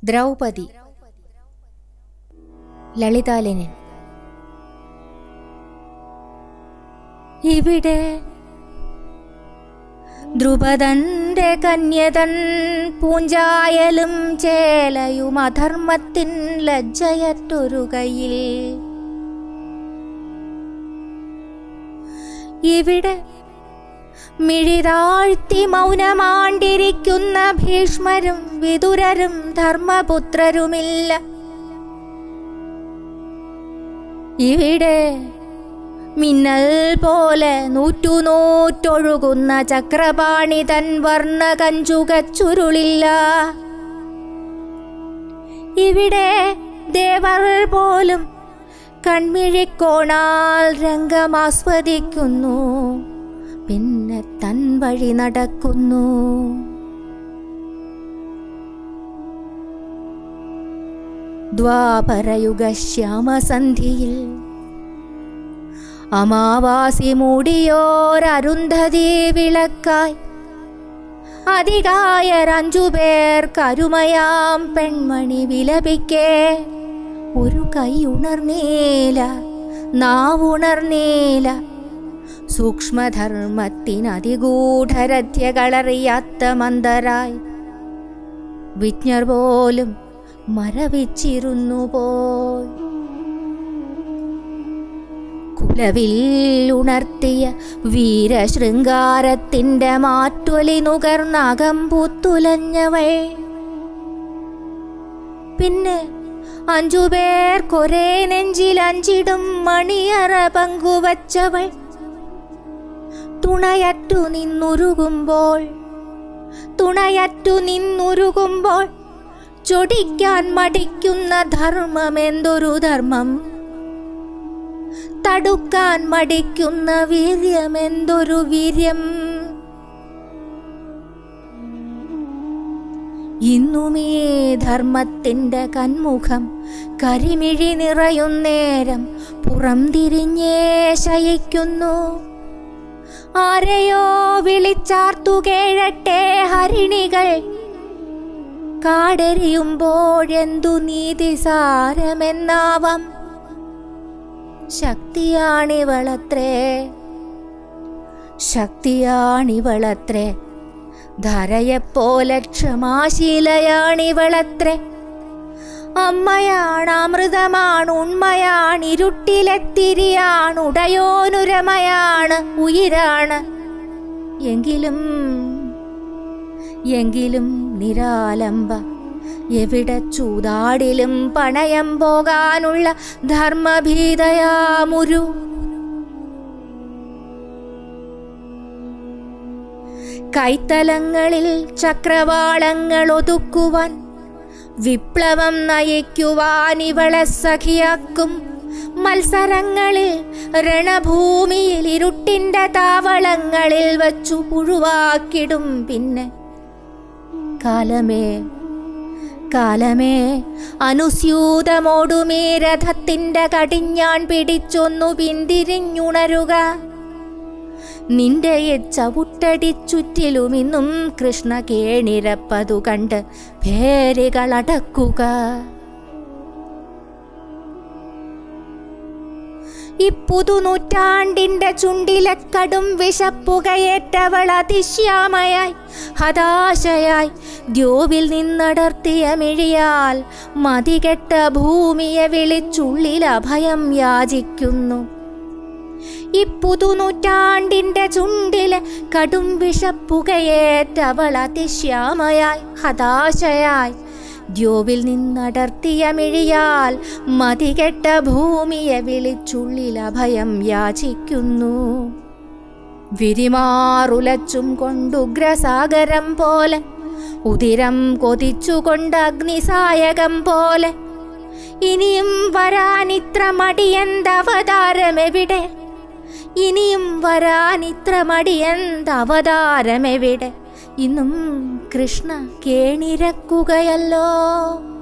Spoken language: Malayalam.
ദ്രൗപദി ലളിതാലനൻ ഇവിടെ ദ്രുപദന്റെ കന്യതൻ പൂഞ്ചായലും ചേലയും അധർമ്മത്തിൻ ലജ്ജയറ്റൊരു കയ്യിൽ ഇവിടെ മിഴിതാഴ്ത്തി മൗനമാണ്ടിരിക്കുന്ന ഭീഷ്മരും വിതുരരും ധർമ്മപുത്രരുമില്ല ഇവിടെ മിന്നൽ പോലെ നൂറ്റുനൂറ്റൊഴുകുന്ന ചക്രപാണി തൻ വർണ്ണ കഞ്ചുകച്ചുരുളില്ല ഇവിടെ ദേവർ പോലും കൺമിഴിക്കോണാൽ രംഗമാസ്വദിക്കുന്നു പിന്നെ തൻ വഴി നടക്കുന്നു ദ്വാപരയുഗ ശ്യാമസന്ധിയിൽ അമാവാസി മൂടിയോരരുന്ധതി വിളക്കായി അധികായരഞ്ചു പേർ കരുമയാം പെൺമണി വിലപിക്കേ ഒരു കൈ ഉണർന്നേല നാവുണർന്നേല സൂക്ഷ്മധർമ്മത്തിനതിഗൂഢരഥ്യകളറിയാത്ത മന്ദരായി വിജ്ഞർ പോലും മരവിച്ചിരുന്നു പോയി കുലവിൽ ഉണർത്തിയ വീരശൃംഗാരത്തിൻ്റെ മാറ്റൊലി നുകർന്നകം പൂത്തുലഞ്ഞവൾ പിന്നെ അഞ്ചുപേർക്കൊരേ നെഞ്ചിൽ അഞ്ചിടും മണിയറ പങ്കുവച്ചവൾ തുണയറ്റു നിന്നുരുകുമ്പോൾ തുണയറ്റു നിന്നുരുകുമ്പോൾ ചൊടിക്കാൻ മടിക്കുന്ന ധർമ്മം എന്തൊരു ധർമ്മം തടുക്കാൻ മടിക്കുന്ന വീര്യം എന്തൊരു വീര്യം ഇന്നുമേ ധർമ്മത്തിൻ്റെ കന്മുഖം കരിമിഴി നിറയുന്നേരം പുറം തിരിഞ്ഞേ ശയിക്കുന്നു ആരെയോ വിളിച്ചാർത്തു കേഴട്ടെ ഹരിണികൾ കാടെരിയുമ്പോഴെന്തു നീതി സാരമെന്നാവാം ശക്തിയാണിവളത്രേ ശക്തിയാണിവളത്രേ ധരയെപ്പോലെ ക്ഷമാശീലയാണിവളത്രേ അമ്മയാണ് അമൃതമാണ് ഉണ്മയാണ് ഇരുട്ടിലെത്തിരിയാണ് ഉടയോനുരമയാണ് ഉയിരാണ് എങ്കിലും എങ്കിലും നിരാലംബ എവിടെ ചൂതാടിലും പണയം പോകാനുള്ള ധർമ്മഭീതയാമുരു കൈത്തലങ്ങളിൽ ചക്രവാളങ്ങൾ ഒതുക്കുവാൻ വിപ്ലവം നയിക്കുവാൻ ഇവളെ സഖിയാക്കും മത്സരങ്ങളിൽ രണഭൂമിയിൽ ഇരുട്ടിന്റെ താവളങ്ങളിൽ വച്ചു പുഴുവാക്കിടും പിന്നെ കാലമേ കാലമേ അനുസ്യൂതമോടുമേ രഥത്തിന്റെ കടിഞ്ഞാൻ പിടിച്ചൊന്നു പിന്തിരിഞ്ഞുണരുക നിന്റെ ചവിട്ടടി ചുറ്റിലും ഇന്നും കൃഷ്ണ കേണിരപ്പതു കണ്ട് ഭേരികളടക്കുക ഈ പുതുനൂറ്റാണ്ടിന്റെ ചുണ്ടിലെ കടും വിശപ്പുകയേറ്റവൾ അതിശ്യാമയായി ഹതാശയായി ദ്യോവിൽ നിന്നടർത്തിയ മിഴിയാൽ മതികെട്ട ഭൂമിയെ വിളിച്ചുള്ളിൽ അഭയം യാചിക്കുന്നു ഈ പുതുനൂറ്റാണ്ടിന്റെ ചുണ്ടില് കടും വിഷപ്പുകയേറ്റവൾ അതിശ്യാമയായി ഹതാശയായി ദ്യോവിൽ നിന്നടർത്തിയ മിഴിയാൽ മതികെട്ട ഭൂമിയെ വിളിച്ചുള്ളിൽ അഭയം യാചിക്കുന്നു വിരിമാറുലച്ചും കൊണ്ടുഗ്രസാഗരം പോലെ ഉതിരം കൊതിച്ചുകൊണ്ട് അഗ്നിസായകം പോലെ ഇനിയും വരാനിത്ര മടിയന്തവതാരമെവിടെ ഇനിയും വരാനിത്ര മടിയന്തവതാരമെവിടെ ഇന്നും കൃഷ്ണ കേണിരക്കുകയല്ലോ